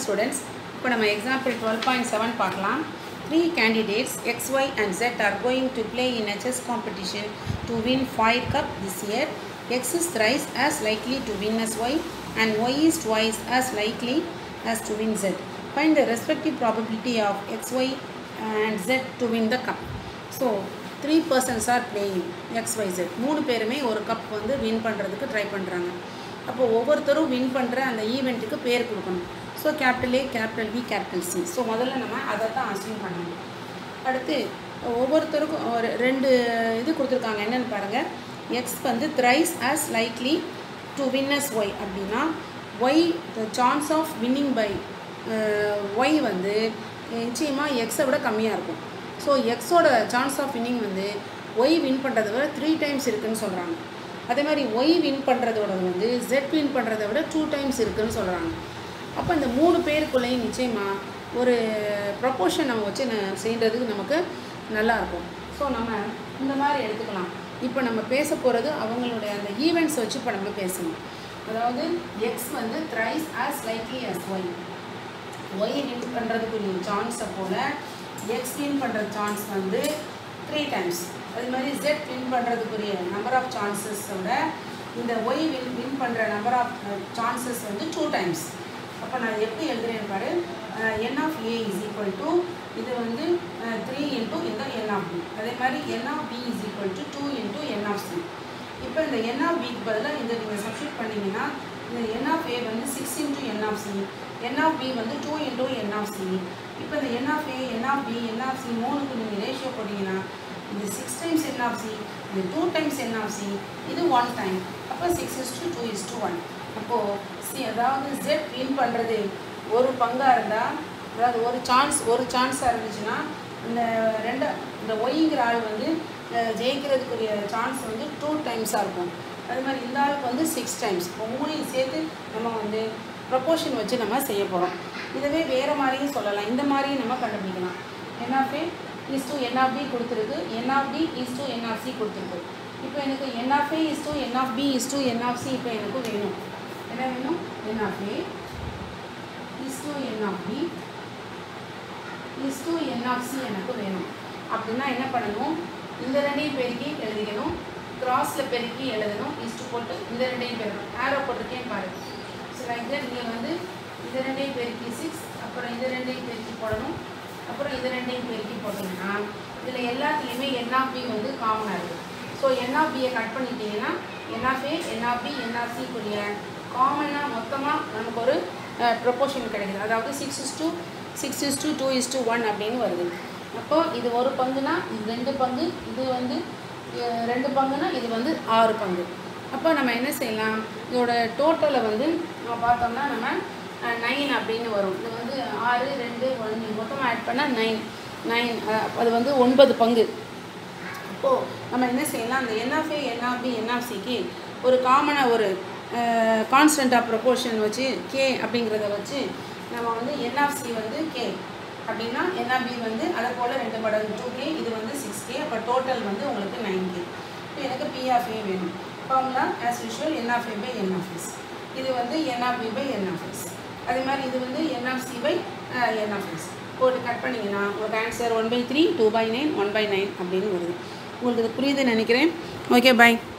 students இப்போ நம்ம example twelve point seven பார்க்கலாம் three candidates x y and z are going to play in a chess competition to win five cup this year x is thrice as likely to win as y and y is twice as likely as to win z find the respective probability of x y and z to win the cup so three persons are playing x y z மூணு பேருமே ஒரு cup வந்து win பண்ணுறதுக்கு try பண்ணுறாங்க அப்போ ஒவ்வொருத்தரும் win பண்ணுற அந்த ஈவெண்ட்டுக்கு பேர் கொடுக்கணும் so capital A capital B capital C so முதல்ல நம்ம அதை தான் அசியூம் பண்ணணும் அடுத்து ஒவ்வொருத்தருக்கும் ஒரு ரெண்டு இது கொடுத்துருக்காங்க என்னென்னு பாருங்கள் எக்ஸ் வந்து thrice as likely to win as y அப்படின்னா y the chance of winning by y வந்து நிச்சயமாக எக்ஸை விட கம்மியாக இருக்கும் ஸோ எக்ஸோட சான்ஸ் ஆஃப் வின்னிங் வந்து ஒய் வின் பண்ணுறத விட த்ரீ டைம்ஸ் இருக்குதுன்னு சொல்கிறாங்க அதே மாதிரி ஒய் வின் பண்ணுறதோட வந்து ஜெட் வின் பண்ணுறத விட டூ டைம்ஸ் இருக்குதுன்னு சொல்கிறாங்க அப்போ இந்த மூணு பேருக்குள்ளேயும் நிச்சயமாக ஒரு ப்ரொப்போர்ஷன் நம்ம வச்சு ந- செய்கிறதுக்கு நமக்கு நல்லாயிருக்கும் ஸோ நம்ம இந்த மாதிரி எடுத்துக்கலாம் இப்போ நம்ம பேச போகிறது அவங்களுடைய அந்த ஈவெண்ட்ஸ் வச்சு இப்போ நம்ம பேசணும் அதாவது எக்ஸ் வந்து thrice as likely as y y win பண்ணுறதுக்குரிய சான்ஸை போல் எக்ஸ் வின் பண்ணுற சான்ஸ் வந்து த்ரீ டைம்ஸ் அது மாதிரி ஜெட் வின் பண்ணுறதுக்குரிய நம்பர் ஆஃப் சான்சஸோட இந்த ஒய் வின் வின் பண்ணுற நம்பர் ஆஃப் சான்சஸ் வந்து டூ டைம்ஸ் அப்போ நான் எப்படி எழுதுறேன்னு பாரு n of A is equal to இது வந்து த்ரீ இன்ட்டு இந்த என் ஆஃப் பி அதே மாதிரி n of B is equal to two into n of C இப்போ இந்த என் ஆஃப் பிக்கு பதிலாக இந்த நீங்கள் சப்ஸ்டியூட் பண்ணீங்கன்னா இந்த என் ஆஃப் ஏ வந்து six into n of C n of B வந்து two into n of C இப்போ இந்த n of A n of B n of C மூணுக்கு நீங்கள் ரேஷியோ போட்டிங்கன்னா இது six times n of C இது two times n of C இது one time அப்போ six is two two is two one அப்போது சி அதாவது ஜெட் வின் பண்ணுறது ஒரு பங்காக இருந்தால் அதாவது ஒரு சான்ஸ் ஒரு சான்ஸாக இருந்துச்சுன்னா இந்த ரெண்டு இந்த ஒய்ங்கிற ஆள் வந்து அஹ், ஜெயிக்கிறதுக்குரிய சான்ஸ் வந்து டூ டைம்ஸாக இருக்கும் அது மாதிரி இந்த ஆளுக்கு வந்து சிக்ஸ் டைம்ஸ் இப்போ மூணையும் சேர்த்து நம்ம வந்து ப்ரப்போர்ஷன் வச்சு நம்ம செய்ய போகிறோம் இதுவே வேறு மாதிரியும் சொல்லலாம் இந்த மாதிரியும் நம்ம கண்டுபிடிக்கலாம் n of A is to n of B கொடுத்துருக்கு n of B is to n of C கொடுத்துருக்கு இப்போ எனக்கு n of A is to n of B is to n of C இப்போ எனக்கு வேணும் என்ன வேணும் n of A is to n of B is to n of C எனக்கு வேணும் அப்படின்னா என்ன பண்ணணும் இந்த ரெண்டையும் பெருக்கி எழுதிக்கணும் கிராஸில் பெருக்கி எழுதணும் இஸ் டு போட்டு இந்த ரெண்டையும் பெருக்கணும் ஆரோ போட்டிருக்கேன் பாரு ஸோ லைக் தட் நீங்கள் வந்து இந்த ரெண்டையும் பெருக்கி சிக்ஸ் அப்புறம் இந்த ரெண்டையும் பெருக்கி போடணும் அப்புறம் இந்த ரெண்டையும் பெருக்கி போட்டிங்கன்னா இதில் எல்லாத்துலேயுமே என் ஆஃப் பி வந்து காமனாக இருக்குது ஸோ என் ஆஃப் பியை கட் பண்ணிட்டீங்கன்னா n of A n of B n of சிக்குரிய காமனாக மொத்தமாக நமக்கு ஒரு ப்ரொப்போர்ஷன் கிடைக்குது அதாவது six is two six is two two is two one அப்படின்னு வருது அப்போ இது ஒரு பங்குனா இது ரெண்டு பங்கு இது வந்து அஹ், ரெண்டு பங்குனா இது வந்து ஆறு பங்கு அப்போ நம்ம என்ன செய்யலாம் இதோட டோட்டலை வந்து நம்ம பார்த்தோம்னா நம்ம நைன் அப்படின்னு வரும் இது வந்து ஆறு ரெண்டு ஒன்று மொத்தமாக ஆட் பண்ணால் நைன் நைன் அது வந்து ஒன்பது பங்கு அப்போது நம்ம என்ன செய்யலாம் அந்த என்ஆஃப்ஏ என்ஆஃப்பி என்ஆஃப்சிக்கு ஒரு காமனாக ஒரு கான்ஸ்டன்ட் ஆஃப் ப்ரொபோர்ஷன் வச்சு கே அப்படிங்கிறத வச்சு நம்ம வந்து என்ஆஃப்சி வந்து கே அப்படின்னா என்ஆர்பி வந்து அதை போல் ரெண்டு மடங்கு டூ கே இது வந்து சிக்ஸ் கே அப்போ டோட்டல் வந்து உங்களுக்கு நைன் கே இப்போ எனக்கு பிஆஃப்ஏ வேணும் formula as usual n of A by n of S இது வந்து என்ஆர்பி பை என்ஆஃப்எஸ் அதே மாதிரி இது வந்து என்ஆஃப்சி பை என்ஆஃப்எஸ் போட்டு கட் பண்ணிங்கன்னா உங்களுக்கு answer one by three two by nine one by nine அப்படின்னு வருது உங்களுக்கு இது புரியுதுன்னு நினைக்கிறேன் ஓகே பை